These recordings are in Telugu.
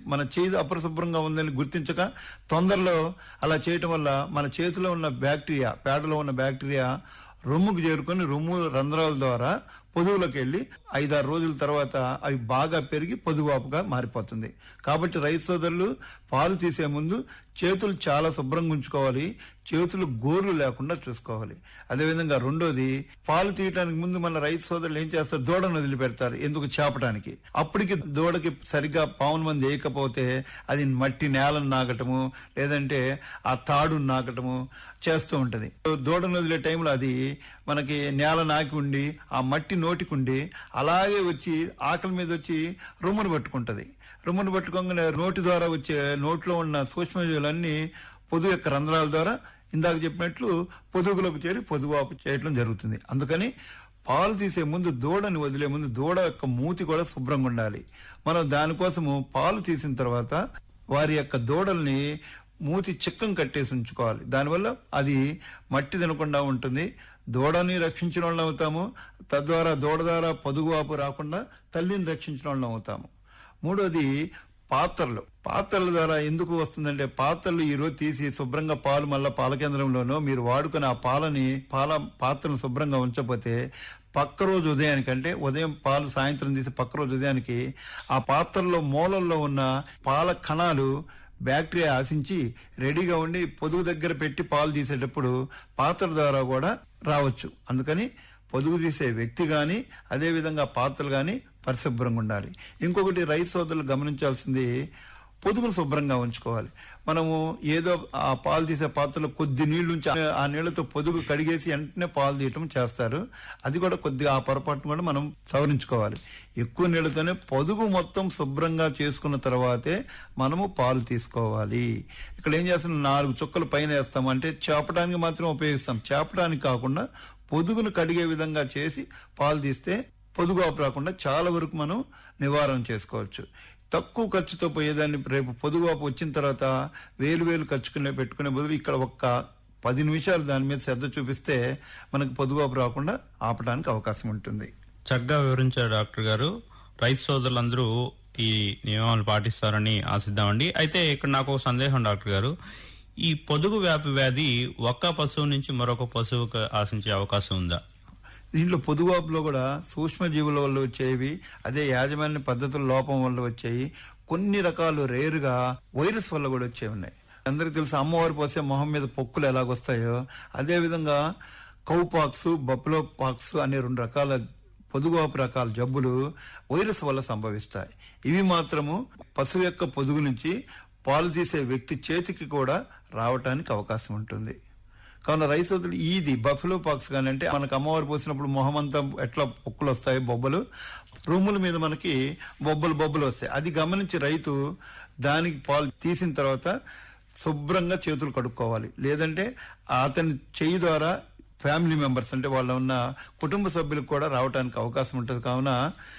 మన చేతి అపరిశుభ్రంగా ఉందని గుర్తించక తొందరలో అలా చేయటం వల్ల మన చేతిలో ఉన్న బ్యాక్టీరియా పేడలో ఉన్న బ్యాక్టీరియా రొమ్ముకు చేరుకొని రొమ్ము రంధ్రాల ద్వారా పొదువులోకి వెళ్ళి ఐదారు రోజుల తర్వాత అవి బాగా పెరిగి పొదువాపుగా మారిపోతుంది కాబట్టి రైతు సోదరులు పాలు తీసే ముందు చేతులు చాలా శుభ్రంగా ఉంచుకోవాలి చేతులు గోర్లు లేకుండా చూసుకోవాలి అదేవిధంగా రెండోది పాలు తీయడానికి ముందు మన రైతు సోదరులు ఏం చేస్తారు దూడను వదిలిపెడతారు ఎందుకు చేపటానికి అప్పటికి దూడకి సరిగ్గా పావును మంది వేయకపోతే అది మట్టి నేలను నాకటము లేదంటే ఆ తాడును నాకటము చేస్తూ ఉంటది దూడను వదిలే టైంలో అది మనకి నేల నాకి ఉండి ఆ మట్టి నోటికుండి అలాగే వచ్చి ఆకలి మీద వచ్చి రొమ్మును పట్టుకుంటది రొమ్మును పట్టుకోగానే నోటి ద్వారా వచ్చే నోట్లో ఉన్న సూక్ష్మజీవులన్నీ పొదుగు యొక్క రంధ్రాల ద్వారా ఇందాక చెప్పినట్లు పొదుగులోకి చేరి పొదువాపు చేయటం జరుగుతుంది అందుకని పాలు తీసే ముందు దూడని వదిలే ముందు దూడ యొక్క మూతి కూడా శుభ్రంగా ఉండాలి మనం దానికోసము పాలు తీసిన తర్వాత వారి యొక్క దూడల్ని మూతి చిక్కం కట్టేసి ఉంచుకోవాలి దానివల్ల అది మట్టి తినకుండా ఉంటుంది దూడని రక్షించిన వాళ్ళం అవుతాము తద్వారా దూడ ద్వారా పొదుగు వాపు రాకుండా తల్లిని రక్షించిన వాళ్ళం అవుతాము మూడోది పాత్రలు పాత్రల ద్వారా ఎందుకు వస్తుందంటే పాత్రలు ఈ రోజు తీసి శుభ్రంగా పాలు మళ్ళా పాల కేంద్రంలోనో మీరు వాడుకుని ఆ పాలని పాల పాత్రను శుభ్రంగా ఉంచకపోతే పక్క రోజు ఉదయానికి అంటే ఉదయం పాలు సాయంత్రం తీసి పక్క రోజు ఉదయానికి ఆ పాత్రలో మూలల్లో ఉన్న పాల కణాలు బ్యాక్టీరియా ఆశించి రెడీగా ఉండి పొదుగు దగ్గర పెట్టి పాలు తీసేటప్పుడు పాత్ర ద్వారా కూడా రావచ్చు అందుకని పొదుగు తీసే వ్యక్తి గాని అదే విధంగా పాత్రలు గాని పరిశుభ్రంగా ఉండాలి ఇంకొకటి రైతు సోదరులు గమనించాల్సింది పొదుగును శుభ్రంగా ఉంచుకోవాలి మనము ఏదో ఆ పాలు తీసే పాత్రలో కొద్ది నీళ్లు ఉంచి ఆ- ఆ నీళ్లతో పొదుగు కడిగేసి వెంటనే పాలు తీయటం చేస్తారు అది కూడా కొద్దిగా ఆ పొరపాటును కూడా మనం సవరించుకోవాలి ఎక్కువ నీళ్లతోనే పొదుగు మొత్తం శుభ్రంగా చేసుకున్న తర్వాతే మనము పాలు తీసుకోవాలి ఇక్కడ ఏం చేస్తున్నాం నాలుగు చుక్కలు పైన వేస్తాం అంటే చేపడానికి మాత్రం ఉపయోగిస్తాం చేపడానికి కాకుండా పొదుగును కడిగే విధంగా చేసి పాలు తీస్తే పొదుగు ఆపు రాకుండా చాలా వరకు మనం నివారణ చేసుకోవచ్చు తక్కువ ఖర్చుతో పోయేదాన్ని రేపు పొదుగువాపు వచ్చిన తర్వాత వేలు వేలు ఖర్చుకునే పెట్టుకునే బదులు ఇక్కడ ఒక్క పది నిమిషాలు దాని మీద శ్రద్ధ చూపిస్తే మనకు పొదుగువాపు రాకుండా ఆపడానికి అవకాశం ఉంటుంది చక్కగా వివరించారు డాక్టర్ గారు రైతు సోదరులందరూ ఈ నియమాలు పాటిస్తారని ఆశిద్దామండి అయితే ఇక్కడ నాకు ఒక సందేహం డాక్టర్ గారు ఈ పొదుగు వ్యాపి వ్యాధి ఒక్క పశువు నుంచి మరొక పశువుకు ఆశించే అవకాశం ఉందా దీంట్లో పొదువాపులో కూడా సూక్ష్మజీవుల వల్ల వచ్చేవి అదే యాజమాన్య పద్ధతుల లోపం వల్ల వచ్చాయి కొన్ని రకాలు రేరుగా వైరస్ వల్ల కూడా వచ్చేవి ఉన్నాయి అందరికి తెలుసు అమ్మవారు పోసే మొహం మీద పొక్కులు ఎలాగొస్తాయో అదే విధంగా కౌ పాక్స్ బఫలో పాక్స్ అనే రెండు రకాల పొదుగువాపు రకాల జబ్బులు వైరస్ వల్ల సంభవిస్తాయి ఇవి మాత్రము పశువు యొక్క పొదుగు నుంచి పాలు తీసే వ్యక్తి చేతికి కూడా రావటానికి అవకాశం ఉంటుంది కావున రైస్ వదులు ఈది బఫెలో పాక్స్ కానీ అంటే మనకు అమ్మవారు పోసినప్పుడు మొహం అంతా ఎట్లా పొక్కులు వస్తాయి బొబ్బలు రూముల మీద మనకి బొబ్బలు బొబ్బలు వస్తాయి అది గమనించి రైతు దానికి పాలు తీసిన తర్వాత శుభ్రంగా చేతులు కడుక్కోవాలి లేదంటే అతని చెయ్యి ద్వారా ఫ్యామిలీ మెంబర్స్ అంటే వాళ్ళ ఉన్న కుటుంబ సభ్యులకు కూడా రావడానికి అవకాశం ఉంటుంది కావున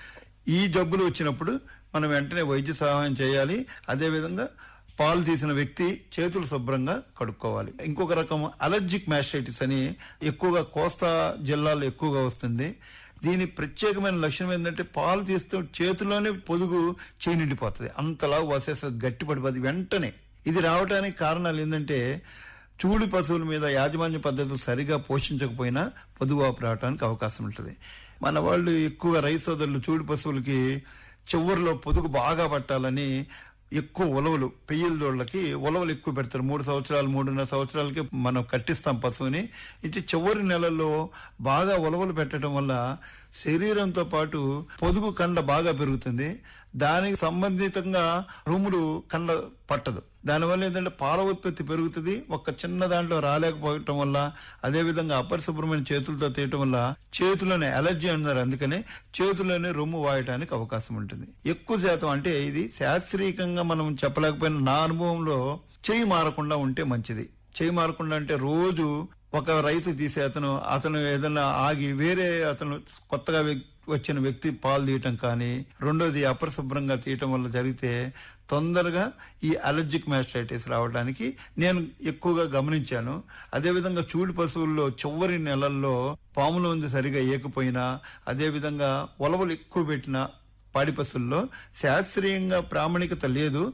ఈ జబ్బులు వచ్చినప్పుడు మనం వెంటనే వైద్య సహాయం చేయాలి అదే విధంగా పాలు తీసిన వ్యక్తి చేతులు శుభ్రంగా కడుక్కోవాలి ఇంకొక రకం అలర్జిక్ మ్యాస్టైటిస్ అని ఎక్కువగా కోస్తా జిల్లాలో ఎక్కువగా వస్తుంది దీని ప్రత్యేకమైన లక్షణం ఏంటంటే పాలు తీస్తూ చేతిలోనే పొదుగు చేయి నిండిపోతుంది అంతలా వసేస్తుంది గట్టి పడిపోతుంది వెంటనే ఇది రావడానికి కారణాలు ఏంటంటే చూడి పశువుల మీద యాజమాన్య పద్ధతులు సరిగా పోషించకపోయినా పొదుగువాపు రావడానికి అవకాశం ఉంటుంది మన వాళ్ళు ఎక్కువగా రైతు సోదరులు చూడి పశువులకి చివరిలో పొదుగు బాగా పట్టాలని ఎక్కువ ఉలవలు పెయ్యల దోళ్ళకి ఉలవలు ఎక్కువ పెడతారు మూడు సంవత్సరాలు మూడున్నర సంవత్సరాలకి మనం కట్టిస్తాం పశువుని ఇది చివరి నెలల్లో బాగా ఉలవలు పెట్టడం వల్ల శరీరంతో పాటు పొదుగు కండ బాగా పెరుగుతుంది దానికి సంబంధితంగా రూములు కండ పట్టదు దానివల్ల ఏంటంటే పాల ఉత్పత్తి పెరుగుతుంది ఒక చిన్న దాంట్లో రాలేకపోవటం వల్ల అదే విధంగా అపరిశుభ్రమైన చేతులతో తీయటం వల్ల చేతులోనే అలర్జీ అన్నారు అందుకనే చేతుల్లోనే రొమ్ము వాయటానికి అవకాశం ఉంటుంది ఎక్కువ శాతం అంటే ఇది శాస్త్రీయంగా మనం చెప్పలేకపోయినా నా అనుభవంలో చేయి మారకుండా ఉంటే మంచిది చేయి మారకుండా అంటే రోజు ఒక రైతు తీసే అతను అతను ఏదైనా ఆగి వేరే అతను కొత్తగా వ్యక్- వచ్చిన వ్యక్తి పాలు తీయటం కానీ రెండోది అపరిశుభ్రంగా తీయటం వల్ల జరిగితే తొందరగా ఈ అలర్జిక్ మ్యాస్టైటిస్ రావడానికి నేను ఎక్కువగా గమనించాను అదేవిధంగా చూడి పశువుల్లో చివరి నెలల్లో పాముల ఉంది సరిగా ఏకపోయినా అదేవిధంగా ఒలవలు ఎక్కువ పెట్టిన పాడి పశువుల్లో శాస్త్రీయంగా ప్రామాణికత లేదు